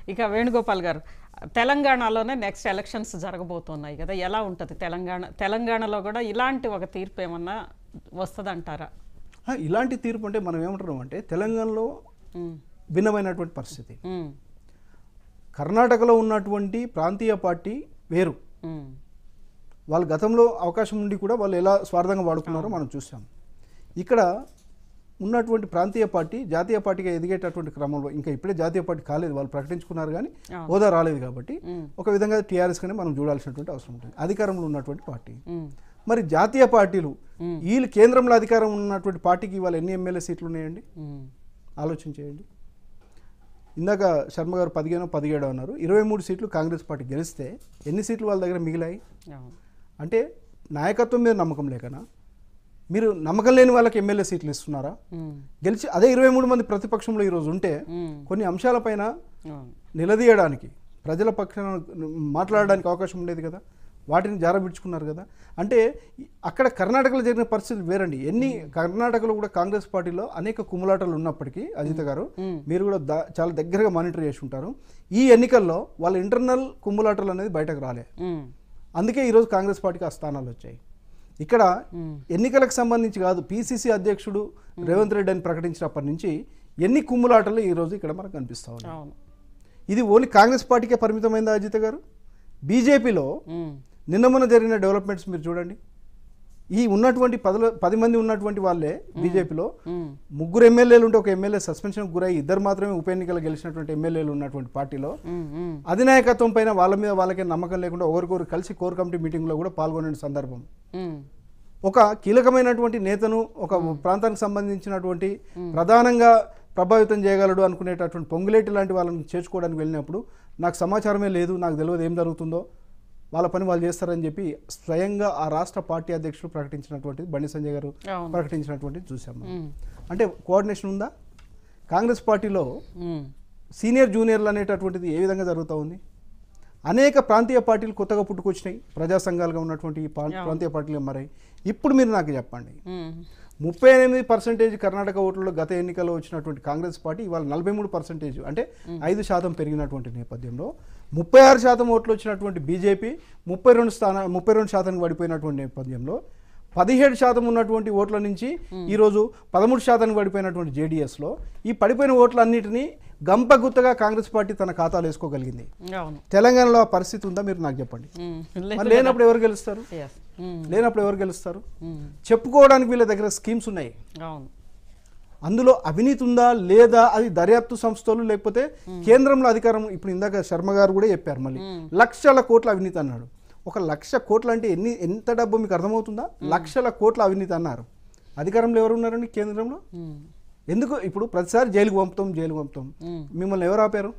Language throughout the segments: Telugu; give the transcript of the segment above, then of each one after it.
ఇక వేణుగోపాల్ గారు తెలంగాణలోనే నెక్స్ట్ ఎలక్షన్స్ జరగబోతున్నాయి కదా ఎలా ఉంటుంది తెలంగాణ తెలంగాణలో కూడా ఇలాంటి ఒక తీర్పు ఏమన్నా వస్తుందంటారా ఆ, ఇలాంటి తీర్పు అంటే మనం ఏమంటున్నాం అంటే తెలంగాణలో ఉమ్, భిన్నమైనటువంటి పరిస్థితి ఉమ్, కర్ణాటకలో ఉన్నటువంటి ప్రాంతీయ పార్టీ వేరు ఉమ్, వాళ్ళ గతంలో అవకాశం ఉండి కూడా వాళ్ళు ఎలా స్వార్థంగా వాడుకున్నారో మనం చూసాం ఇక్కడ ఉన్నటువంటి ప్రాంతీయ పార్టీ జాతీయ పార్టీగా ఎదిగేటటువంటి క్రమంలో ఇంకా ఇప్పుడే జాతీయ పార్టీ కాలేదు వాళ్ళు ప్రకటించుకున్నారు కానీ అవును. హోదా రాలేదు కాబట్టి ఉమ్, ఒక విధంగా టీఆర్ఎస్ కానీ మనం చూడాల్సినటువంటి అవసరం ఉంటుంది అధికారంలో ఉన్నటువంటి పార్టీ ఉమ్, మరి జాతీయ పార్టీలు ఉమ్, వీళ్ళు కేంద్రంలో అధికారం ఉన్నటువంటి పార్టీకి ఇవాళ ఎన్ని ఎమ్మెల్యే సీట్లు ఉన్నాయండి ఉమ్, ఆలోచన చేయండి ఇందాక శర్మ గారు పదిహేను పదిహేడు అన్నారు ఇరవై మూడు సీట్లు కాంగ్రెస్ పార్టీ గెలిస్తే ఎన్ని సీట్లు వాళ్ళ దగ్గర మిగిలాయి అవును. అంటే నాయకత్వం మీద నమ్మకం లేకనా మీరు నమ్మకం లేని వాళ్ళకి ఎమ్మెల్యే సీట్లు ఇస్తున్నారా ఉమ్, గెలిచి అదే ఇరవై మూడు మంది ప్రతిపక్షంలో ఈరోజు ఉంటే ఉమ్, కొన్ని అంశాలపైన అవును. నిలదీయడానికి ప్రజల పక్షాన మాట్లాడడానికి అవకాశం ఉండేది కదా వాటిని జారబిడ్చుకున్నారు కదా అంటే ఈ- అక్కడ కర్ణాటకలో జరిగిన పరిస్థితులు వేరండి ఎన్ని కర్ణాటకలో కూడా కాంగ్రెస్ పార్టీలో అనేక కుమ్ములాటలు ఉన్నప్పటికీ అజిత గారు ఉమ్, మీరు కూడా దా- చాలా దగ్గరగా మానిటర్ చేసి ఉంటారు ఈ ఎన్నికల్లో వాళ్ళ ఇంటర్నల్ కుమ్ములాటలు అనేది బయటకు రాలే ఉమ్, అందుకే ఈరోజు కాంగ్రెస్ పార్టీకి ఆ స్థానాలు వచ్చాయి ఇక్కడ ఉమ్, ఎన్నికలకు సంబంధించి కాదు పీసీసీ అధ్యక్షుడు రేవంత్ రెడ్డి అని ప్రకటించినప్పటి నుంచి ఎన్ని కుమ్ములాటలు ఈరోజు ఇక్కడ మనకు కనిపిస్తా ఉన్నాయి అవును ఇది ఓన్లీ కాంగ్రెస్ పార్టీకే పరిమితమైందా అజిత్ గారు బీజేపీలో ఉమ్, నిన్న మొన్న జరిగిన డెవలప్మెంట్స్ మీరు చూడండి ఈ ఉన్నటువంటి పదుల పది మంది ఉన్నటువంటి వాళ్ళే బీజేపీలో ఉమ్, ముగ్గురు ఎమ్మెల్యేలు ఉంటే ఒక ఎమ్మెల్యే సస్పెన్షన్ గురై ఇద్దరు మాత్రమే ఉప ఎన్నికలు గెలిచినటువంటి ఎమ్మెల్యేలు ఉన్నటువంటి పార్టీలో ఉమ్, ఉమ్, అధినాయకత్వం పైన వాళ్ళ మీద వాళ్ళకే నమ్మకం లేకుండా ఒకరికొకరు కలిసి కోర్ కమిటీ మీటింగ్లో కూడా పాల్గొనే సందర్భం ఉమ్, ఒక కీలకమైనటువంటి నేతను ఒక ప్రాంతానికి సంబంధించినటువంటి ప్రధానంగా ప్రభావితం చేయగలడు అనుకునేటటువంటి పొంగులేటి లాంటి వాళ్ళని చేర్చుకోవడానికి వెళ్ళినప్పుడు నాకు సమాచారమే లేదు నాకు తెలియదు ఏం జరుగుతుందో వాళ్ళ పని వాళ్ళు చేస్తారని చెప్పి స్వయంగా ఆ రాష్ట్ర పార్టీ అధ్యక్షుడు ప్రకటించినటువంటి బండి సంజయ్ గారు అవును ప్రకటించినటువంటిది చూసాం మనం. ఉమ్, అంటే కోఆర్డినేషన్ ఉందా కాంగ్రెస్ పార్టీలో ఉమ్, సీనియర్ జూనియర్లు అనేటటువంటిది ఏ విధంగా జరుగుతూ ఉంది అనేక ప్రాంతీయ పార్టీలు కొత్తగా పుట్టుకొచ్చినాయి ప్రజా సంఘాలుగా ఉన్నటువంటి ఈ పా- ప్రాంతీయ పార్టీలు మరి ఇప్పుడు మీరు నాకు చెప్పండి ఉమ్, ముప్పై ఎనిమిది పర్సెంటేజ్ కర్ణాటక ఓట్లలో గత ఎన్నికల్లో వచ్చినటువంటి కాంగ్రెస్ పార్టీ ఇవాళ నలభై మూడు పర్సెంటేజ్ అంటే ఐదు శాతం పెరిగినటువంటి నేపథ్యంలో ముప్పై ఆరు శాతం ఓట్లు వచ్చినటువంటి బీజేపీ ముప్పై రెండు స్థాన ముప్పై రెండు శాతానికి పడిపోయినటువంటి నేపథ్యంలో పదిహేడు శాతం ఉన్నటువంటి ఓట్ల నుంచి ఈరోజు పదమూడు శాతానికి పడిపోయినటువంటి జేడీఎస్లో ఈ పడిపోయిన ఓట్లన్నిటినీ గంపగుత్తగా కాంగ్రెస్ పార్టీ తన ఖాతాలో వేసుకోగలిగింది అవును తెలంగాణలో ఆ పరిస్థితి ఉందా మీరు నాకు చెప్పండి ఉమ్, మరి లేనప్పుడు ఎవరు గెలుస్తారు yes, ఉమ్, లేనప్పుడు ఎవరు గెలుస్తారు ఉమ్, చెప్పుకోవడానికి వీళ్ళ దగ్గర స్కీమ్స్ ఉన్నాయి అవును అందులో అవినీతి ఉందా లేదా అది దర్యాప్తు సంస్థలు లేకపోతే కేంద్రంలో అధికారం ఇప్పుడు ఇందాక శర్మ గారు కూడా చెప్పారు మళ్ళీ లక్షల కోట్ల అవినీతి అన్నాడు ఒక లక్ష కోట్లు అంటే ఎన్ని ఎంత డబ్బు మీకు అర్థమవుతుందా లక్షల కోట్ల అవినీతి అన్నారు అధికారంలో ఎవరు ఉన్నారండి కేంద్రంలో ఉమ్, ఎందుకు ఇప్పుడు ప్రతిసారి జైలుకు పంపుతాం జైలుకు పంపుతాం ఉమ్, మిమ్మల్ని ఎవరు ఆపారు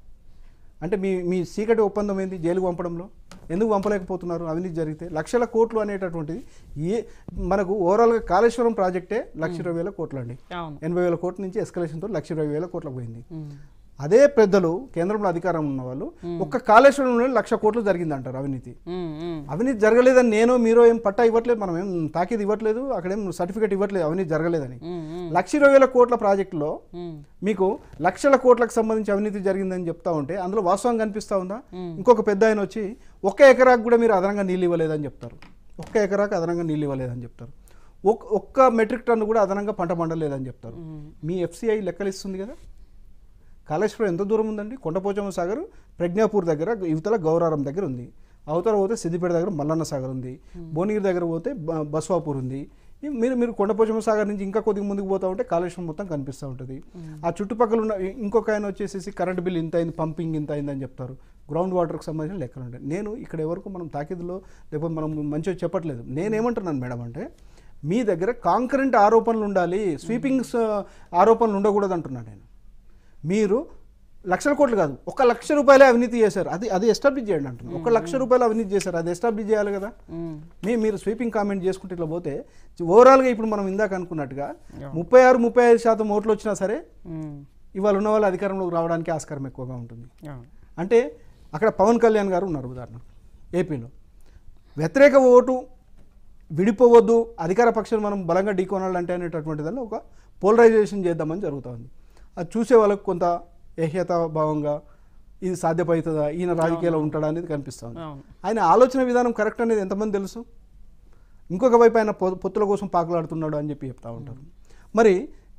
అంటే మీ మీ చీకటి ఒప్పందం ఏంది జైలుకు పంపడంలో ఎందుకు పంపలేకపోతున్నారు అవినీతి జరిగితే లక్షల కోట్లు అనేటటువంటిది ఏ మనకు ఓవరాల్గా కాళేశ్వరం ప్రాజెక్టే లక్ష ఇరవై వేల కోట్లు అండి అవును ఎనభై వేల కోట్ల నుంచి ఎస్కలేషన్తో లక్ష ఇరవై వేల కోట్లకు పోయింది ఉమ్, అదే పెద్దలు కేంద్రంలో అధికారం ఉన్న వాళ్ళు ఒక్క కాళేశ్వరంలో లక్ష కోట్లు జరిగిందంటారు అవినీతి ఉమ్, ఉమ్, అవినీతి జరగలేదని నేను మీరు ఏం పట్టా ఇవ్వట్లేదు మనం ఏం తాకీదు ఇవ్వట్లేదు అక్కడేం సర్టిఫికేట్ ఇవ్వట్లేదు అవినీతి జరగలేదని ఉమ్, ఉమ్, లక్ష ఇరవై వేల కోట్ల ప్రాజెక్టులో ఉమ్, మీకు లక్షల కోట్లకు సంబంధించి అవినీతి జరిగిందని చెప్తా ఉంటే అందులో వాస్తవం కనిపిస్తా ఉందా ఇంకొక పెద్ద ఆయన వచ్చి ఒక్క ఎకరాకు కూడా మీరు అదనంగా నీళ్ళు ఇవ్వలేదని చెప్తారు ఒక్క ఎకరాకు అదనంగా నీళ్ళు ఇవ్వలేదని చెప్తారు ఒక్- ఒక్క మెట్రిక్ టన్ను కూడా అదనంగా పంట పండలేదని చెప్తారు ఉమ్, మీ ఎఫ్సిఐ లెక్కలు ఇస్తుంది కదా కాళేశ్వరం ఎంత దూరం ఉందండి కొండపోచమ్మ సాగర్ ప్రజ్ఞాపూర్ దగ్గర యువతల గౌరారం దగ్గర ఉంది అవతల పోతే సిద్దిపేట దగ్గర మల్లన్న సాగర్ ఉంది భువనగిరి దగ్గర పోతే బ- బస్వాపూర్ ఉంది ఈ మీరు మీరు కొండపోచమ్మ సాగర్ నుంచి ఇంకా కొద్దిగా ముందుకు పోతా ఉంటే కాళేశ్వరం మొత్తం కనిపిస్తూ ఉంటుంది ఆ చుట్టుపక్కల ఉన్న ఇ- ఇంకొక ఆయన వచ్చేసేసి కరెంట్ బిల్ ఇంత అయింది పంపింగ్ ఇంత అయిందని చెప్తారు గ్రౌండ్ వాటర్కి సంబంధించిన లెక్కలు ఉంటాయి నేను ఇక్కడ ఎవరికి మనం తాకిదిలో లేకపోతే మనం మంచిగా చెప్పట్లేదు నేనేమంటున్నాను మేడం అంటే మీ దగ్గర కాంకరెంట్ ఆరోపణలు ఉండాలి స్వీపింగ్స్ ఆరోపణలు ఉండకూడదు అంటున్నాను నేను మీరు లక్షల కోట్లు కాదు ఒక లక్ష రూపాయలే అవినీతి చేశారు అది అది ఎస్టాబ్లిష్ చేయండి అంటున్నాను ఒక లక్ష రూపాయలు అవినీతి చేశారు అది ఎస్టాబ్లిష్ చేయాలి కదా ఉమ్, మీ మీరు స్వీపింగ్ కామెంట్ చేసుకుంటే ఇట్లా పోతే ఓవరాల్గా ఇప్పుడు మనం ఇందాక అనుకున్నట్టుగా ముప్పై ఆరు ముప్పై ఐదు శాతం ఓట్లు వచ్చినా సరే ఉమ్, ఇవాళ ఉన్న వాళ్ళు అధికారంలోకి రావడానికి ఆస్కారం ఎక్కువగా ఉంటుంది అవును అంటే అక్కడ పవన్ కళ్యాణ్ గారు ఉన్నారు ఉదాహరణ ఏపీలో వ్యతిరేక ఓటు విడిపోవద్దు అధికార పక్షాలు మనం బలంగా ఢీకొనాలంటే అనేటటువంటి దాన్ని ఒక పోలరైజేషన్ చేద్దామని జరుగుతుంది అది చూసే వాళ్ళకు కొంత ఏహ్యత భావంగా ఇది సాధ్యపడుతుందా ఈయన రాజకీయాల్లో ఉంటాడా అనేది కనిపిస్తుంది అవును ఆయన ఆలోచన విధానం కరెక్ట్ అనేది ఎంతమంది తెలుసు ఇంకొక వైపు ఆయన పొ- పొత్తుల కోసం పాకులాడుతున్నాడు అని చెప్పి చెప్తా ఉంటారు మరి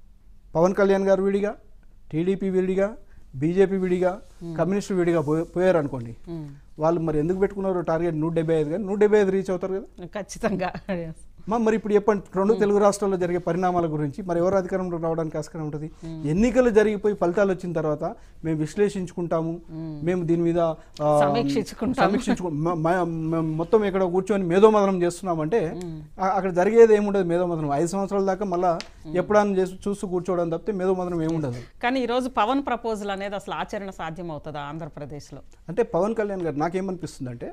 పవన్ కళ్యాణ్ గారు విడిగా టీడీపీ విడిగా బీజేపీ విడిగా కమ్యూనిస్టు విడిగా పోయి- పోయారు అనుకోండి ఉమ్. వాళ్ళు మరి ఎందుకు పెట్టుకున్నారు టార్గెట్ నూట డెబ్బై ఐదు కానీ నూట డెబ్బై ఐదు రీచ్ అవుతారు కదా ఖచ్చితంగా Yes. మా మరి ఇప్పుడు చెప్పండి రెండు తెలుగు రాష్ట్రాల్లో జరిగే పరిణామాల గురించి మరి ఎవరు అధికారంలో రావడానికి ఆస్కారం ఉంటుంది ఎన్నికలు జరిగిపోయి ఫలితాలు వచ్చిన తర్వాత మేము విశ్లేషించుకుంటాము మేము దీని మీద ఆ, సమీక్షించుకుంటాము. సమీక్షించుకు మ- మ- మ- మొత్తం ఇక్కడ కూర్చొని మేధోమదనం చేస్తున్నామంటే ఆ- అక్కడ జరిగేది ఏముండదు మేధోమదనం ఐదు సంవత్సరాల దాకా మళ్ళా ఎప్పుడన్నా చేసి చూస్తూ కూర్చోవడం తప్పితే మేధోమదనం ఏముండదు కానీ ఈరోజు పవన్ ప్రపోజల్ అనేది అసలు ఆచరణ సాధ్యం అవుతుందా ఆంధ్రప్రదేశ్లో అంటే పవన్ కళ్యాణ్ గారు నాకేమనిపిస్తుంది అంటే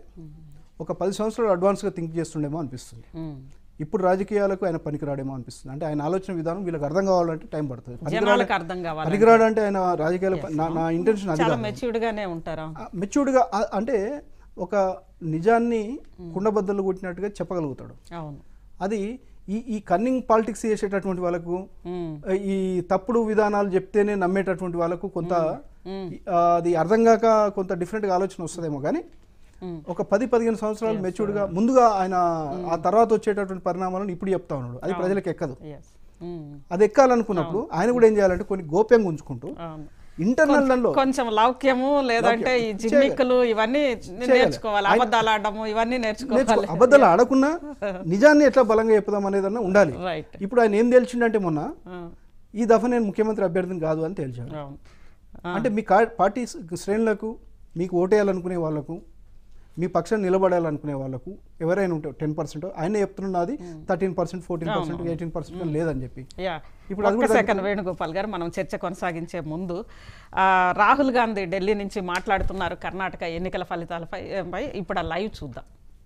ఒక పది సంవత్సరాలు అడ్వాన్స్గా థింక్ చేస్తుండేమో అనిపిస్తుంది ఉమ్. ఇప్పుడు రాజకీయాలకు ఆయన పనికిరాడేమో అనిపిస్తుంది అంటే ఆయన ఆలోచన విధానం వీళ్ళకి అర్థం కావాలంటే టైం పడుతుంది జనాలకు అర్థం కావాలి పనికిరాడు అంటే ఆయన రాజకీయాల ప- నా నా ఇంటెన్షన్ అది చాలా మెచ్యూర్డ్ గానే ఉంటారా మెచ్యూర్డ్గా అంటే ఒక నిజాన్ని కుండబద్దలు కొట్టినట్టుగా చెప్పగలుగుతాడు అవును అది ఈ ఈ కన్నింగ్ పాలిటిక్స్ చేసేటటువంటి వాళ్ళకు ఉమ్. ఈ తప్పుడు విధానాలు చెప్తేనే నమ్మేటటువంటి వాళ్ళకు కొంత మ్మ్. ఆ, అది అర్థం కాక కొంత డిఫరెంట్గా ఆలోచన వస్తుందేమో కానీ మ్మ్. ఒక పది పదిహేను సంవత్సరాలు మెచ్యూర్డ్గా ముందుగా ఆయన ఆ తర్వాత వచ్చేటటువంటి పరిణామాలను ఇప్పుడు చెప్తా ఉన్నాడు అది ప్రజలకు ఎక్కదు Yes. ఉమ్. అది ఎక్కాలనుకున్నప్పుడు ఆయన కూడా ఏం చేయాలంటే కొన్ని గోప్యంగా ఉంచుకుంటూ అవును ఇంటర్నల్ దానిలో కొంచెం లౌక్యము లేదంటే ఈ జిమ్మిక్కులు ఇవన్నీ నేర్చుకోవాలి అబద్ధాలు ఆడము ఇవన్నీ నేర్చుకో నేర్చుకోవాలి అబద్ధాలు ఆడకున్నా నిజాన్ని ఎట్లా బలంగా చెప్పుదాం అనేదన్నా ఉండాలి రైట్ ఇప్పుడు ఆయన ఏం తేల్చిండంటే మొన్న ఈ దఫా నేను ముఖ్యమంత్రి అభ్యర్థిని కాదు అని తేల్చాడు అవును అంటే మీ కా పార్టీ శ్రేణులకు మీకు ఓటేయాలనుకునే వాళ్ళకు మీ పక్షాన్ని నిలబడాలనుకునే వాళ్ళకు ఎవరైనా ఉంటే టెన్ పర్సెంట్ ఆయనే చెప్తున్నది thirteen percent fourteen percent eighteen percent లేదని చెప్పి యా ఇప్పుడు అది ఒక్క సెకండ్ వేణుగోపాల్ గారు మనం చర్చ కొనసాగించే ముందు ఆ, రాహుల్ గాంధీ ఢిల్లీ నుంచి మాట్లాడుతున్నారు కర్ణాటక ఎన్నికల ఫలితాలపై పై ఇప్పుడు ఆ లైవ్ చూద్దాం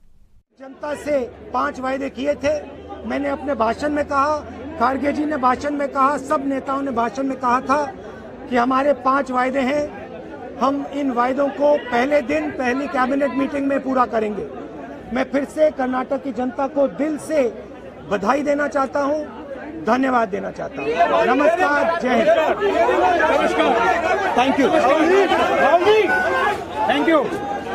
जनता से पांच वायदे किए थे मैंने अपने भाषण में कहा खारगे जी ने भाषण में कहा सब नेताओं ने भाषण में कहा था कि हमारे पांच वायदे हैं हम इन वायदों को पहले दिन पहली कैबिनेट मीटिंग में पूरा करेंगे मैं फिर से कर्नाटक की जनता को दिल से बधाई देना चाहता हूं धन्यवाद देना चाहता हूं नमस्कार जय Hind thank you thank you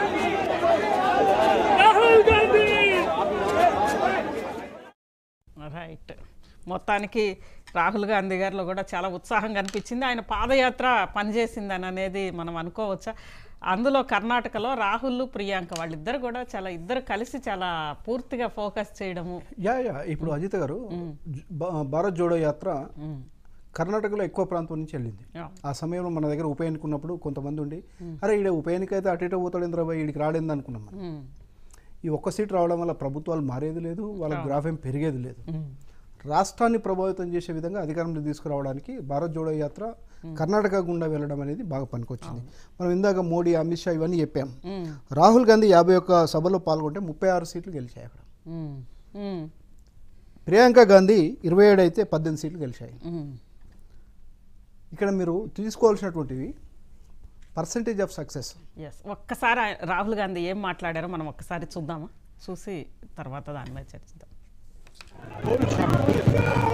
right మొత్తానికి రాహుల్ గాంధీ గారిలో కూడా చాలా ఉత్సాహం కనిపించింది ఆయన పాదయాత్ర పనిచేసిందని అనేది మనం అనుకోవచ్చా అందులో కర్ణాటకలో రాహుల్ ప్రియాంక వాళ్ళిద్దరు కూడా చాలా ఇద్దరు కలిసి చాలా పూర్తిగా ఫోకస్ చేయడము యా యా ఇప్పుడు అజిత్ గారు జ- భా- భారత్ జోడో యాత్ర కర్ణాటకలో ఎక్కువ ప్రాంతం నుంచి వెళ్ళింది యా. ఆ సమయంలో మన దగ్గర ఉప ఎన్నిక ఉన్నప్పుడు కొంతమంది ఉండి అరే ఈడ ఉప ఎన్నిక అయితే అటు ఇటు పోతాడు ఇంద్రబాయ్ ఈడికి రాడేంది అనుకున్నాం మనం. ఉమ్. ఈ ఒక్క సీట్ రావడం వల్ల ప్రభుత్వాలు మారేది లేదు వాళ్ళ గ్రాఫ్ ఏం పెరిగేది లేదు రాష్ట్రాన్ని ప్రభావితం చేసే విధంగా అధికారంలో తీసుకురావడానికి భారత్ జోడో యాత్ర కర్ణాటక గుండా వెళ్ళడం అనేది బాగా పనికొచ్చింది మనం ఇందాక మోడీ అమిత్ షా ఇవన్నీ చెప్పాం ఉమ్. రాహుల్ గాంధీ యాభై ఒక్క సభలో పాల్గొంటే ముప్పై ఆరు సీట్లు గెలిచాయి అక్కడ ఉమ్. ఉమ్. ప్రియాంక గాంధీ ఇరవై ఏడు అయితే పద్దెనిమిది సీట్లు గెలిచాయి ఉమ్. ఇక్కడ మీరు తీసుకోవాల్సినటువంటివి పర్సంటేజ్ ఆఫ్ సక్సెస్ ఎస్ ఒక్కసారి ఆయన- రాహుల్ గాంధీ ఏం మాట్లాడారో మనం ఒక్కసారి చూద్దామా చూసి తర్వాత దాని మీద చర్చిద్దాం